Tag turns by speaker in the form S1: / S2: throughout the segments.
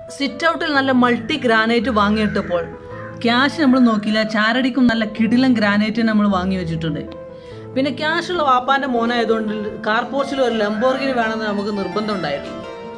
S1: sit ഔട്ടിൽ നല്ല multi granite വാങ്ങിയിട്ടപ്പോൾ cash നമ്മൾ നോക്കിയില്ല ചാരടിക്കും നല്ല കിടിലൻ ഗ്രാനൈറ്റ് നമ്മൾ വാങ്ങി വെച്ചിട്ടുണ്ട് പിന്നെ ക്യാഷുള്ള വാപ്പാൻ്റെ മോനായതുകൊണ്ട് കാർ പോർച്ചിൽ ഒരു ലംബോർഗിനി വേണമെന്ന് നമുക്ക് നിർബന്ധം ഉണ്ടായിരുന്നു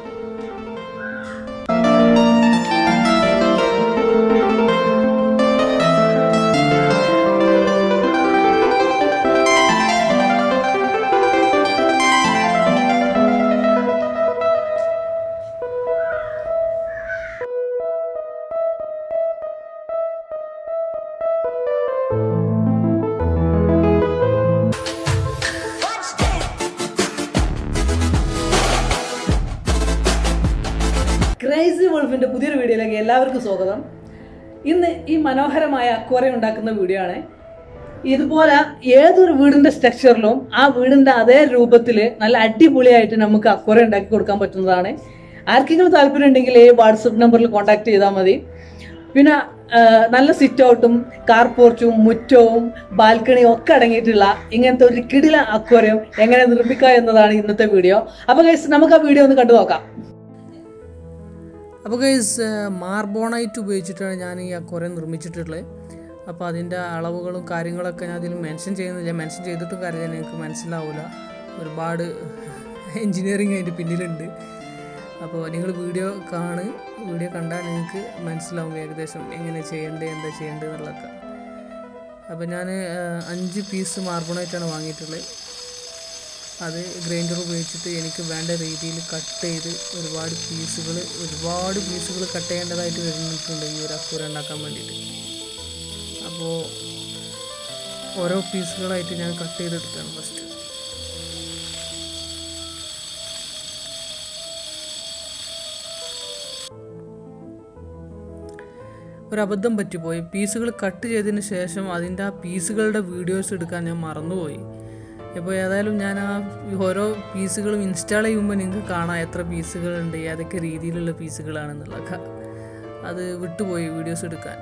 S1: ക്രൈസി വോൾഫിന്റെ പുതിയൊരു വീഡിയോയിലേക്ക് എല്ലാവർക്കും സ്വാഗതം ഇന്ന് ഈ മനോഹരമായ അക്വറിയം ഉണ്ടാക്കുന്ന വീഡിയോ ആണ് ഇതുപോലെ ഏതൊരു വീടിന്റെ സ്ട്രക്ചറിലും ആ വീടിന്റെ അതേ രൂപത്തിൽ നല്ല അടിപൊളിയായിട്ട് നമുക്ക് അക്വറിയം ഉണ്ടാക്കി കൊടുക്കാൻ പറ്റുന്നതാണ് ആർക്കെങ്കിലും താല്പര്യം ഉണ്ടെങ്കിൽ ഈ വാട്സപ്പ് നമ്പറിൽ കോൺടാക്ട് ചെയ്താൽ മതി പിന്നെ ആ, നല്ല സിറ്റ് ഔട്ടും കാർ പോർച്ചും മുറ്റവും ബാൽക്കണിയും ഒക്കെ അടങ്ങിയിട്ടുള്ള ഇങ്ങനത്തെ ഒരു കിടില അക്വറിയം എങ്ങനെ നിർമ്മിക്കുക എന്നതാണ് ഇന്നത്തെ വീഡിയോ അപ്പൊ guys, നമുക്ക് ആ വീഡിയോ ഒന്ന് കണ്ടു നോക്കാം
S2: അപ്പോൾ ഗൈസ് മാർബോണൈറ്റ് ഉപയോഗിച്ചിട്ടാണ് ഞാൻ ഈ അക്വറിയം നിർമ്മിച്ചിട്ടുള്ളത് അപ്പോൾ അതിൻ്റെ അളവുകളും കാര്യങ്ങളൊക്കെ ഞാൻ അതിൽ മെൻഷൻ ചെയ്യുന്നില്ല മെൻഷൻ ചെയ്തിട്ടും കാര്യമില്ല നിങ്ങൾക്ക് മനസ്സിലാവില്ല ഒരുപാട് എൻജിനീയറിങ് അതിൻ്റെ പിന്നിലുണ്ട് അപ്പോൾ നിങ്ങൾ വീഡിയോ കാണ് വീഡിയോ കണ്ടാൽ നിങ്ങൾക്ക് മനസ്സിലാവും ഏകദേശം എങ്ങനെ ചെയ്യേണ്ടത് എന്താ ചെയ്യേണ്ടത് എന്നുള്ളതൊക്കെ അപ്പോൾ ഞാൻ അഞ്ച് പീസ് മാർബോണൈറ്റാണ് വാങ്ങിയിട്ടുള്ളത് അത് ഗ്രൈൻഡർ ഉപയോഗിച്ചിട്ട് എനിക്ക് വേണ്ട രീതിയിൽ കട്ട് ചെയ്ത് ഒരുപാട് പീസുകൾ ഒരുപാട് പീസുകൾ കട്ട് ചെയ്യേണ്ടതായിട്ട് വരുന്നിട്ടുണ്ട് ഈ ഒരു അക്കൂര ഉണ്ടാക്കാൻ വേണ്ടിയിട്ട് അപ്പോൾ ഓരോ പീസുകളായിട്ട് ഞാൻ കട്ട് ചെയ്തെടുക്കുകയാണ് ഫസ്റ്റ് ഒരു അബദ്ധം പറ്റിപ്പോയി പീസുകൾ കട്ട് ചെയ്തതിന് ശേഷം അതിൻ്റെ ആ പീസുകളുടെ വീഡിയോസ് എടുക്കാൻ ഞാൻ മറന്നുപോയി ഇപ്പോൾ ഏതായാലും ഞാൻ ആ ഓരോ പീസുകളും ഇൻസ്റ്റാൾ ചെയ്യുമ്പോൾ നിങ്ങൾക്ക് കാണാം എത്ര പീസുകളുണ്ട് ഏതൊക്കെ രീതിയിലുള്ള പീസുകളാണെന്നുള്ളതൊക്കെ അത് വിട്ടുപോയി വീഡിയോസ് എടുക്കാൻ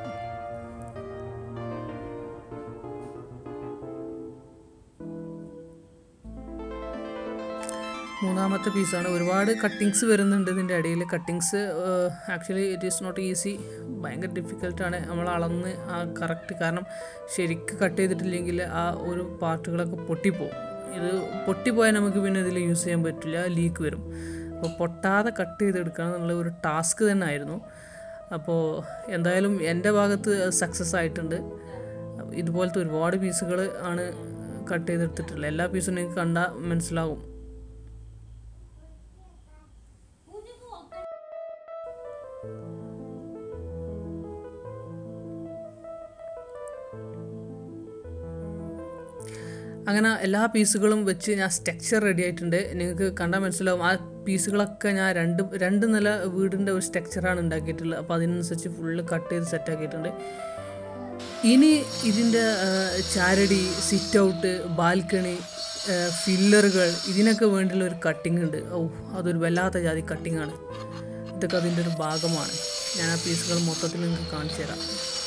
S2: മൂന്നാമത്തെ പീസാണ് ഒരുപാട് കട്ടിങ്സ് വരുന്നുണ്ട് ഇതിൻ്റെ ഇടയിൽ cuttings actually it is not easy ഭയങ്കര ഡിഫിക്കൽട്ടാണ് നമ്മൾ അളന്ന് ആ കറക്റ്റ് കാരണം ശരിക്ക് കട്ട് ചെയ്തിട്ടില്ലെങ്കിൽ ആ ഒരു പാർട്ടുകളൊക്കെ പൊട്ടിപ്പോവും ഇത് പൊട്ടിപ്പോയാൽ നമുക്ക് പിന്നെ ഇതിൽ യൂസ് ചെയ്യാൻ പറ്റില്ല ലീക്ക് വരും അപ്പോൾ പൊട്ടാതെ കട്ട് ചെയ്തെടുക്കുക എന്നുള്ള ഒരു ടാസ്ക് തന്നെ ആയിരുന്നു അപ്പോൾ എന്തായാലും എൻ്റെ ഭാഗത്ത് സക്സസ് ആയിട്ടുണ്ട് ഇതുപോലത്തെ ഒരുപാട് പീസുകൾ ആണ് കട്ട് ചെയ്തെടുത്തിട്ടുള്ളത് എല്ലാ പീസും നിങ്ങൾക്ക് കണ്ടാൽ മനസ്സിലാവും അങ്ങനെ എല്ലാ പീസുകളും വെച്ച് ഞാൻ സ്ട്രക്ചർ റെഡി ആയിട്ടുണ്ട് നിങ്ങൾക്ക് കണ്ടാൽ മനസ്സിലാവും ആ പീസുകളൊക്കെ ഞാൻ രണ്ട് രണ്ട് നില വീടിൻ്റെ ഒരു സ്ട്രക്ചറാണ് ഉണ്ടാക്കിയിട്ടുള്ളത് അപ്പോൾ അതിനനുസരിച്ച് ഫുള്ള് കട്ട് ചെയ്ത് സെറ്റ് ആക്കിയിട്ടുണ്ട് ഇനി ഇതിൻ്റെ ചാരടി സിറ്റ് ഔട്ട് ബാൽക്കണി ഫില്ലറുകൾ ഇതിനൊക്കെ വേണ്ടിയുള്ള ഒരു കട്ടിംഗ് ഉണ്ട് ഓ അതൊരു വല്ലാത്ത ജാതി കട്ടിംഗ് ആണ് ഇതൊക്കെ അതിൻ്റെ ഒരു ഭാഗമാണ് ഞാൻ ആ പീസുകൾ മൊത്തത്തിൽ നിങ്ങൾക്ക് കാണിച്ചു തരാം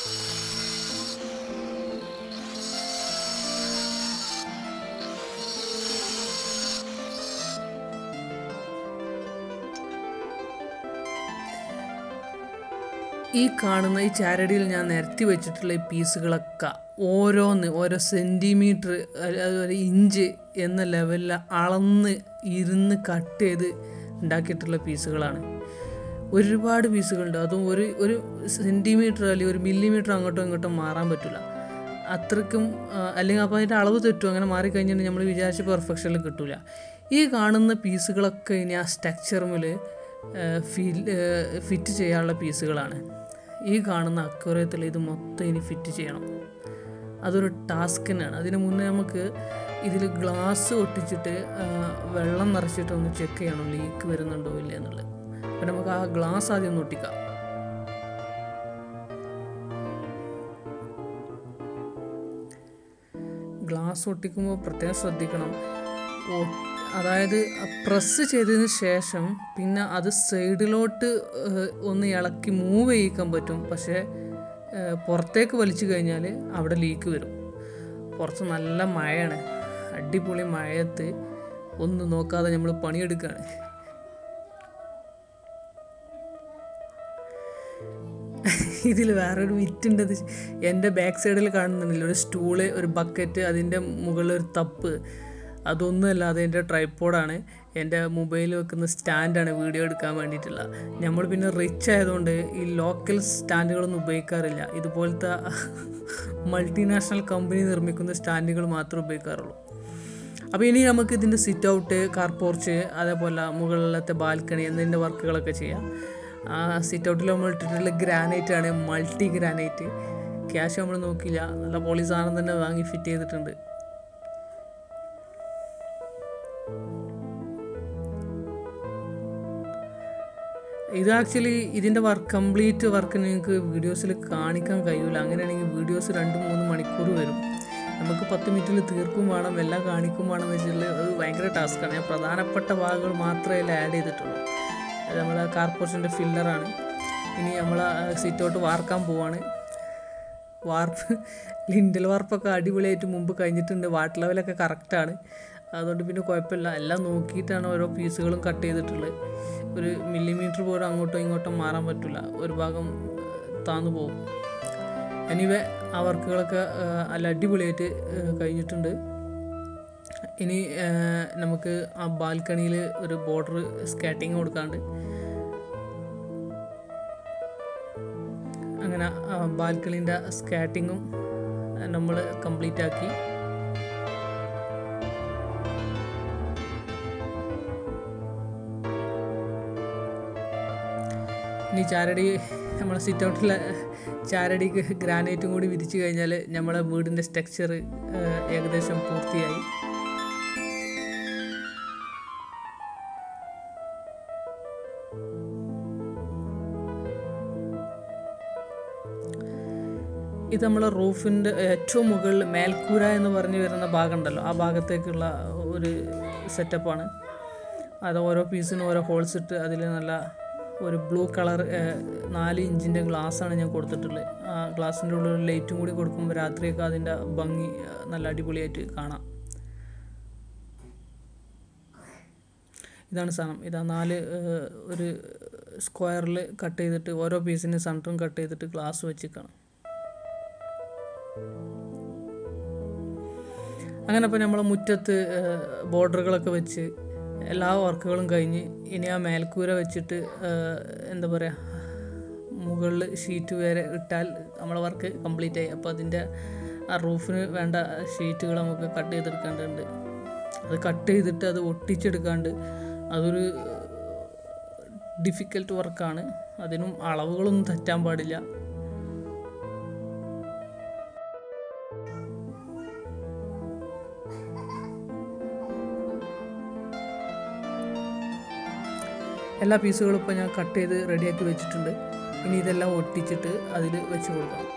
S2: ഈ കാണുന്ന ഈ ചാരടിയിൽ ഞാൻ നിരത്തി വെച്ചിട്ടുള്ള ഈ പീസുകളൊക്കെ ഓരോന്ന് ഓരോ സെൻറ്റിമീറ്റർ ഒരു ഇഞ്ച് എന്ന ലെവലിൽ അളന്ന് ഇരുന്ന് കട്ട് ചെയ്ത് ഉണ്ടാക്കിയിട്ടുള്ള പീസുകളാണ് ഒരുപാട് പീസുകളുണ്ട് അതും ഒരു ഒരു സെൻറ്റിമീറ്റർ അല്ലെങ്കിൽ ഒരു മില്ലിമീറ്റർ അങ്ങോട്ടും ഇങ്ങോട്ടും മാറാൻ പറ്റില്ല അത്രയ്ക്കും ആ, അല്ലെങ്കിൽ അപ്പോൾ അതിൻ്റെ അളവ് തെറ്റും അങ്ങനെ മാറിക്കഴിഞ്ഞാൽ നമ്മൾ വിചാരിച്ച പെർഫെക്ഷനിൽ കിട്ടില്ല ഈ കാണുന്ന പീസുകളൊക്കെ ഇനി ആ സ്ട്രക്ചറുമിൽ ഫിൽ ഫിറ്റ് ചെയ്യാനുള്ള പീസുകളാണ് ഈ കാണുന്ന അക്വറിയത്തിൽ ഇത് മൊത്തം ഇനി ഫിറ്റ് ചെയ്യണം അതൊരു ടാസ്ക് തന്നെയാണ് അതിന് മുന്നേ നമുക്ക് ഇതിൽ ഗ്ലാസ് ഒട്ടിച്ചിട്ട് ആ, വെള്ളം നിറച്ചിട്ട് ഒന്ന് ചെക്ക് ചെയ്യണം ലീക്ക് വരുന്നുണ്ടോ ഇല്ല എന്നുള്ളത് അപ്പം നമുക്ക് ആ ഗ്ലാസ് ആദ്യം ഒന്ന് ഒട്ടിക്കാം ഗ്ലാസ് ഒട്ടിക്കുമ്പോൾ പ്രത്യേകം ശ്രദ്ധിക്കണം ഒ- അതായത് പ്രസ് ചെയ്തതിന് ശേഷം പിന്നെ അത് സൈഡിലോട്ട് ഏഹ്, ഒന്ന് ഇളക്കി മൂവ് ചെയ്യിക്കാൻ പറ്റും പക്ഷേ ഏഹ്, പുറത്തേക്ക് വലിച്ചു കഴിഞ്ഞാൽ അവിടെ ലീക്ക് വരും പുറത്ത് നല്ല മഴയാണ് അടിപൊളി മഴയത്ത് ഒന്നും നോക്കാതെ നമ്മൾ പണിയെടുക്കുകയാണ് ഇതിൽ വേറൊരു വിറ്റുണ്ട് ഇത് എൻ്റെ ബാക്ക് സൈഡിൽ കാണുന്നുണ്ടല്ലോ ഒരു സ്റ്റൂള് ഒരു ബക്കറ്റ് അതിൻ്റെ മുകളിൽ ഒരു തപ്പ് അതൊന്നുമല്ല അത് എൻ്റെ ട്രൈപ്പോഡാണ് എൻ്റെ മൊബൈൽ വെക്കുന്ന സ്റ്റാൻഡാണ് വീഡിയോ എടുക്കാൻ വേണ്ടിയിട്ടുള്ള നമ്മൾ പിന്നെ റിച്ച് ആയതുകൊണ്ട് ഈ ലോക്കൽ സ്റ്റാൻഡുകളൊന്നും ഉപയോഗിക്കാറില്ല ഇതുപോലത്തെ മൾട്ടിനാഷണൽ കമ്പനി നിർമ്മിക്കുന്ന സ്റ്റാൻഡുകൾ മാത്രമേ ഉപയോഗിക്കാറുള്ളൂ അപ്പോൾ ഇനി നമുക്ക് ഇതിൻ്റെ സിറ്റ് ഔട്ട് കാർ പോർച്ച് അതേപോലെ മുകളിലത്തെ ബാൽക്കണി എന്നതിൻ്റെ വർക്കുകളൊക്കെ ചെയ്യാം ആ സിറ്റ് ഔട്ടിൽ നമ്മൾ ഇട്ടിട്ടുള്ള ഗ്രാനൈറ്റ് ആണ് മൾട്ടി ഗ്രാനൈറ്റ് ക്യാഷ് നമ്മൾ നോക്കില്ല നല്ല പോളി സാധനം തന്നെ വാങ്ങി ഫിറ്റ് ചെയ്തിട്ടുണ്ട് ഇത് ആക്ച്വലി ഇതിൻ്റെ വർക്ക് കംപ്ലീറ്റ് വർക്ക് നിങ്ങൾക്ക് വീഡിയോസിൽ കാണിക്കാൻ കഴിയില്ല അങ്ങനെയാണെങ്കിൽ വീഡിയോസ് രണ്ട് മൂന്ന് മണിക്കൂർ വരും നമുക്ക് പത്ത് മിനിറ്റിൽ തീർക്കും വേണം എല്ലാം കാണിക്കും വേണം എന്ന് വെച്ചാൽ അത് ഭയങ്കര ടാസ്ക്കാണ് ഞാൻ പ്രധാനപ്പെട്ട ഭാഗങ്ങൾ മാത്രമേ അതിൽ ആഡ് ചെയ്തിട്ടുള്ളൂ അത് നമ്മളെ കാർപോർഷൻ്റെ ഫില്ലറാണ് ഇനി നമ്മൾ സിറ്റൗട്ട് വാർക്കാൻ പോവാണ് വാർപ്പ് ലിൻഡൽ വാർപ്പൊക്കെ അടിപൊളിയായിട്ട് മുമ്പ് കഴിഞ്ഞിട്ടുണ്ട് വാട്ടർ ലെവലൊക്കെ കറക്റ്റാണ് അതുകൊണ്ട് പിന്നെ കുഴപ്പമില്ല എല്ലാം നോക്കിയിട്ടാണ് ഓരോ പീസുകളും കട്ട് ചെയ്തിട്ടുള്ളത് ഒരു മില്ലിമീറ്റർ പോലും അങ്ങോട്ടോ ഇങ്ങോട്ടോ മാറാൻ പറ്റില്ല ഒരു ഭാഗം താന്നു പോകും എനിവേ ആ വർക്കുകളൊക്കെ നല്ല അടിപൊളിയായിട്ട് ഏഹ്, കഴിഞ്ഞിട്ടുണ്ട് ഇനി ഏഹ്, നമുക്ക് ആ ബാൽക്കണിയിൽ ഒരു ബോർഡർ സ്കാറ്റിങ് കൊടുക്കാണ്ട് അങ്ങനെ ബാൽക്കണീൻ്റെ സ്കാറ്റിങ്ങും നമ്മൾ കംപ്ലീറ്റ് ആക്കി ഇനി ചാരടി നമ്മളെ സിറ്റ് ഔട്ടിലെ ചാരടിക്ക് ഗ്രാനൈറ്റും കൂടി വിരിച്ചു കഴിഞ്ഞാൽ നമ്മളെ വീടിൻ്റെ സ്ട്രക്ചർ ഏകദേശം പൂർത്തിയായി ഇത് നമ്മളെ റൂഫിൻ്റെ ഏറ്റവും മുകളിൽ മേൽക്കൂര എന്ന് പറഞ്ഞു വരുന്ന ഭാഗം ഉണ്ടല്ലോ ആ ഭാഗത്തേക്കുള്ള ഒരു സെറ്റപ്പാണ് അത് ഓരോ പീസിനും ഓരോ ഹോൾസ് ഇട്ട് അതിൽ നല്ല ഒരു ബ്ലൂ കളർ നാല് ഇഞ്ചിൻ്റെ ഗ്ലാസ്സാണ് ഞാൻ കൊടുത്തിട്ടുള്ളത് ആ ഗ്ലാസിൻ്റെ ഉള്ളിൽ ഒരു ലൈറ്റും കൂടി കൊടുക്കുമ്പോൾ രാത്രിയൊക്കെ അതിൻ്റെ ഭംഗി ആ, നല്ല അടിപൊളിയായിട്ട് കാണാം ഇതാണ് സാധനം ഇതാ നാല് ഏഹ്, ഒരു സ്ക്വയറിൽ കട്ട് ചെയ്തിട്ട് ഓരോ പീസിന് സെൻറ്ററും കട്ട് ചെയ്തിട്ട് ഗ്ലാസ് വെച്ചിരിക്കണം അങ്ങനെ അപ്പോൾ നമ്മൾ മുറ്റത്ത് ബോർഡറുകളൊക്കെ വെച്ച് എല്ലാ വർക്കുകളും കഴിഞ്ഞ് ഇനി ആ മേൽക്കൂര വെച്ചിട്ട് ഏഹ്, എന്താ പറയുക മുകളിൽ ഷീറ്റ് വരെ ഇട്ടാൽ നമ്മളെ വർക്ക് കംപ്ലീറ്റ് ആയി അപ്പോൾ അതിൻ്റെ ആ റൂഫിന് വേണ്ട ഷീറ്റുകൾ നമുക്ക് കട്ട് ചെയ്തെടുക്കേണ്ടതുണ്ട് അത് കട്ട് ചെയ്തിട്ട് അത് ഒട്ടിച്ചെടുക്കാണ്ട് അതൊരു ഡിഫിക്കൽട്ട് വർക്കാണ് അതിനും അളവുകളൊന്നും തെറ്റാൻ പാടില്ല എല്ലാ പീസുകളും ഇപ്പോൾ ഞാൻ കട്ട് ചെയ്ത് റെഡിയാക്കി വെച്ചിട്ടുണ്ട് ഇനി ഇതെല്ലാം ഒട്ടിച്ചിട്ട് അതിൽ വെച്ച് കൊടുക്കണം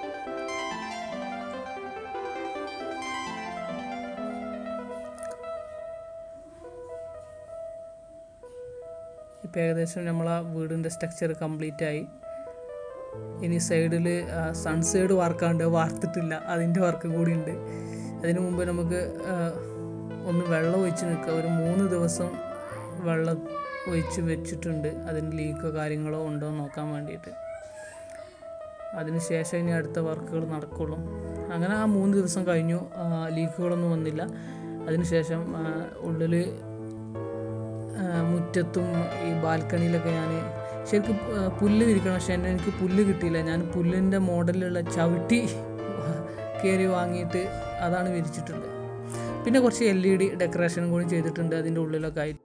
S2: ഇപ്പോൾ ഏകദേശം നമ്മൾ ആ വീടിൻ്റെ സ്ട്രക്ചർ കംപ്ലീറ്റ് ആയി ഇനി സൈഡിൽ സൺസൈഡ് വാർക്കാണ്ട് വാർത്തിട്ടില്ല അതിൻ്റെ വർക്ക് കൂടി ഉണ്ട് അതിനു മുമ്പ് നമുക്ക് ആ, ഒന്ന് വെള്ളം ഒഴിച്ച് നിൽക്കുക ഒരു മൂന്ന് ദിവസം വെള്ളം ഒഴിച്ച് വെച്ചിട്ടുണ്ട് അതിന് ലീക്കോ കാര്യങ്ങളോ ഉണ്ടോ എന്ന് നോക്കാൻ വേണ്ടിയിട്ട് അതിന് ശേഷം ഇനി അടുത്ത വർക്കുകൾ നടക്കുള്ളൂ അങ്ങനെ ആ മൂന്ന് ദിവസം കഴിഞ്ഞു ആ, ലീക്കുകളൊന്നും വന്നില്ല അതിനുശേഷം ഉള്ളിൽ മുറ്റത്തും ഈ ബാൽക്കണിയിലൊക്കെ ഞാൻ ശരിക്കും ആ, പുല്ല് വിരിക്കണം പക്ഷേ എന്നെ എനിക്ക് പുല്ല് കിട്ടിയില്ല ഞാൻ പുല്ലിൻ്റെ മോഡലിലുള്ള ചവിട്ടി കയറി വാങ്ങിയിട്ട് അതാണ് വിരിച്ചിട്ടുള്ളത് പിന്നെ കുറച്ച് എൽ ഇ ഡി ഡെക്കറേഷൻ കൂടി ചെയ്തിട്ടുണ്ട് അതിൻ്റെ ഉള്ളിലൊക്കെ ആയിട്ട്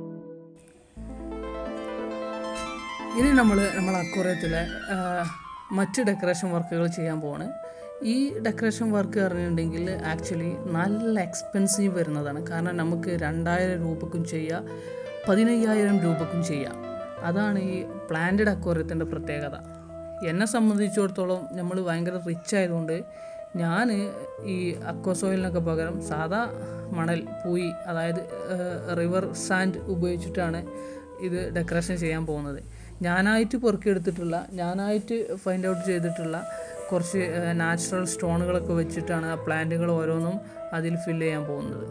S2: ഇനി നമ്മൾ നമ്മൾ അക്വറയത്തിലെ മറ്റ് ഡെക്കറേഷൻ വർക്കുകൾ ചെയ്യാൻ പോവാണ് ഈ ഡെക്കറേഷൻ വർക്ക് പറഞ്ഞിട്ടുണ്ടെങ്കിൽ ആക്ച്വലി നല്ല എക്സ്പെൻസീവ് വരുന്നതാണ് കാരണം നമുക്ക് രണ്ടായിരം രൂപക്കും ചെയ്യാം പതിനയ്യായിരം രൂപക്കും ചെയ്യാം അതാണ് ഈ പ്ലാന്റഡ് അക്വറയത്തിൻ്റെ പ്രത്യേകത എന്നെ സംബന്ധിച്ചിടത്തോളം നമ്മൾ ഭയങ്കര റിച്ച് ആയതുകൊണ്ട് ഞാൻ ഈ അക്വസോയിലിനൊക്കെ പകരം സാധാ മണൽ പൂയി അതായത് റിവർ സാൻഡ് ഉപയോഗിച്ചിട്ടാണ് ഇത് ഡെക്കറേഷൻ ചെയ്യാൻ പോകുന്നത് ഞാനായിട്ട് പെറുക്കിയെടുത്തിട്ടുള്ള ഞാനായിട്ട് ഫൈൻഡ് ഔട്ട് ചെയ്തിട്ടുള്ള കുറച്ച് നാച്ചുറൽ സ്റ്റോണുകളൊക്കെ വെച്ചിട്ടാണ് ആ പ്ലാന്റുകൾ ഓരോന്നും അതിൽ ഫില്ല് ചെയ്യാൻ പോകുന്നത്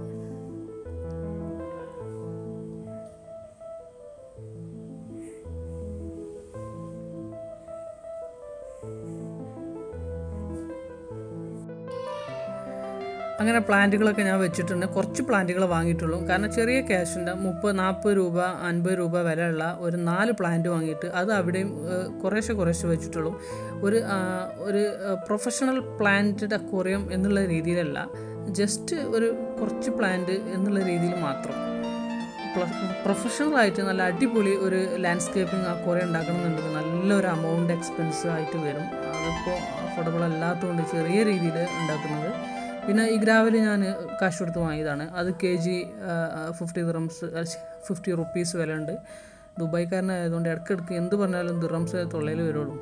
S2: അങ്ങനെ പ്ലാന്റുകളൊക്കെ ഞാൻ വെച്ചിട്ടുണ്ട് കുറച്ച് പ്ലാന്റുകൾ വാങ്ങിയിട്ടുള്ളൂ കാരണം ചെറിയ ക്യാഷിൻ്റെ മുപ്പത് നാൽപ്പത് രൂപ അൻപത് രൂപ വിലയുള്ള ഒരു നാല് പ്ലാന്റ് വാങ്ങിയിട്ട് അത് അവിടെയും ഏഹ്, കുറേശ്ശെ കുറേശ്ശെ വെച്ചിട്ടുള്ളൂ ഒരു ആ, ഒരു പ്രൊഫഷണൽ പ്ലാന്റഡ് അക്വേറിയം എന്നുള്ള രീതിയിലല്ല ജസ്റ്റ് ഒരു കുറച്ച് പ്ലാന്റ് എന്നുള്ള രീതിയിൽ മാത്രം പ്രൊഫഷണൽ ആയിട്ട് നല്ല അടിപൊളി ഒരു ലാൻഡ്സ്കേപ്പിംഗ് അക്വേറിയം ഉണ്ടാക്കണമെന്നുണ്ടെങ്കിൽ നല്ലൊരു എമൗണ്ട് എക്സ്പെൻസ് ആയിട്ട് വരും അതിപ്പോൾ അഫോർഡബിൾ അല്ലാത്തതുകൊണ്ട് ചെറിയ രീതിയിൽ ഉണ്ടാക്കുന്നത് പിന്നെ ഈ ഗ്രാവൽ ഞാൻ കാശ് കൊടുത്ത് വാങ്ങിയതാണ് അത് K G fifty dirhams fifty rupees വില ഉണ്ട് ദുബായ്ക്കാരനായതുകൊണ്ട് ഇടയ്ക്കിടയ്ക്ക് എന്ത് പറഞ്ഞാലും ദിറംസ് തൊള്ളയിൽ വരുള്ളൂ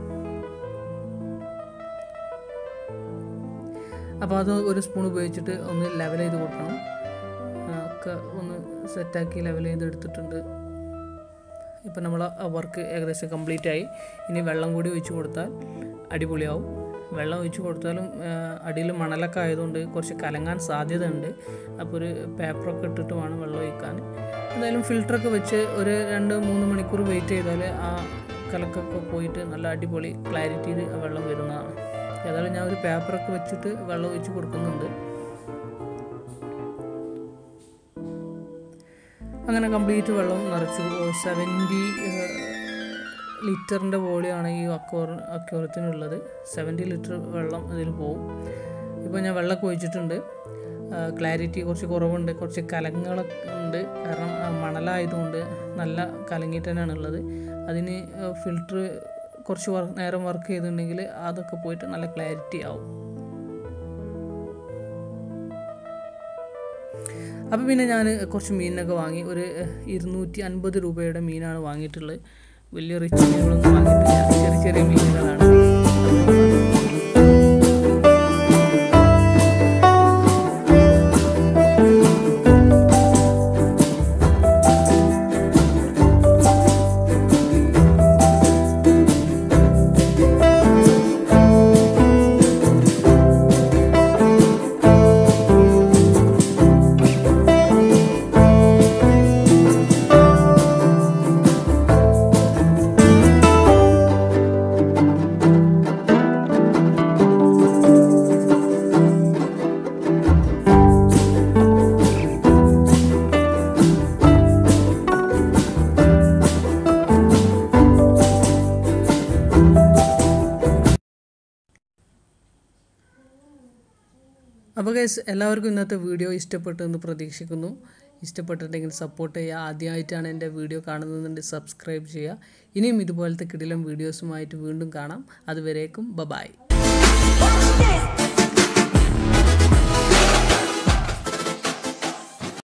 S2: അപ്പോൾ അത് ഒരു സ്പൂൺ ഉപയോഗിച്ചിട്ട് ഒന്ന് ലെവൽ ചെയ്ത് കൊടുക്കണം ആ, ഒക്കെ ഒന്ന് സെറ്റാക്കി ലെവൽ ചെയ്ത് എടുത്തിട്ടുണ്ട് ഇപ്പം നമ്മൾ വർക്ക് ഏകദേശം കംപ്ലീറ്റ് ആയി ഇനി വെള്ളം കൂടി ഒഴിച്ച് കൊടുത്താൽ അടിപൊളിയാവും വെള്ളം ഒഴിച്ച് കൊടുത്താലും അടിയിൽ മണലൊക്കെ ആയതുകൊണ്ട് കുറച്ച് കലങ്ങാൻ സാധ്യതയുണ്ട് അപ്പോൾ ഒരു പേപ്പറൊക്കെ ഇട്ടിട്ട് വേണം വെള്ളം ഒഴിക്കാൻ എന്തായാലും ഫിൽറ്ററൊക്കെ വെച്ച് ഒരു രണ്ട് മൂന്ന് മണിക്കൂർ വെയിറ്റ് ചെയ്താൽ ആ കലക്കൊക്കെ പോയിട്ട് നല്ല അടിപൊളി ക്ലാരിറ്റിയിൽ ആ വെള്ളം വരുന്നതാണ് ഏതായാലും ഞാൻ ഒരു പേപ്പറൊക്കെ വെച്ചിട്ട് വെള്ളം ഒഴിച്ച് കൊടുക്കുന്നുണ്ട് അങ്ങനെ കംപ്ലീറ്റ് വെള്ളം നിറച്ചു സെവൻറ്റി ലിറ്ററിൻ്റെ വോളിയാണ് ഈ അക്വർ അക്വറത്തിനുള്ളത് സെവൻറ്റി ലിറ്റർ വെള്ളം ഇതിൽ പോകും ഇപ്പോൾ ഞാൻ വെള്ളമൊക്കെ ഒഴിച്ചിട്ടുണ്ട് ക്ലാരിറ്റി കുറച്ച് കുറവുണ്ട് കുറച്ച് കലങ്ങളൊക്കെ ഉണ്ട് കാരണം ആ മണലായതുകൊണ്ട് നല്ല കലങ്ങിയിട്ട് തന്നെയാണ് ഉള്ളത് അതിന് ഫിൽറ്റർ കുറച്ച് വർ നേരം വർക്ക് ചെയ്തിട്ടുണ്ടെങ്കിൽ അതൊക്കെ പോയിട്ട് നല്ല ക്ലാരിറ്റി ആവും അപ്പോൾ പിന്നെ ഞാൻ കുറച്ച് മീനിനൊക്കെ വാങ്ങി ഒരു ഇരുന്നൂറ്റി അൻപത് രൂപയുടെ മീനാണ് വാങ്ങിയിട്ടുള്ളത് വലിയ റിച്ച് മീനുകളൊന്നും വാങ്ങിയിട്ടില്ല ചെറിയ ചെറിയ മീനുകളാണ് അപ്പോൾ ഗൈസ് എല്ലാവർക്കും ഇന്നത്തെ വീഡിയോ ഇഷ്ടപ്പെട്ടു എന്ന് പ്രതീക്ഷിക്കുന്നു ഇഷ്ടപ്പെട്ടിട്ടുണ്ടെങ്കിൽ സപ്പോർട്ട് ചെയ്യുക ആദ്യമായിട്ടാണ് എൻ്റെ വീഡിയോ കാണുന്നതെന്നുണ്ടെങ്കിൽ സബ്സ്ക്രൈബ് ചെയ്യുക ഇനിയും ഇതുപോലത്തെ കിടിലം വീഡിയോസുമായിട്ട് വീണ്ടും കാണാം അതുവരേക്കും ബ ബായ്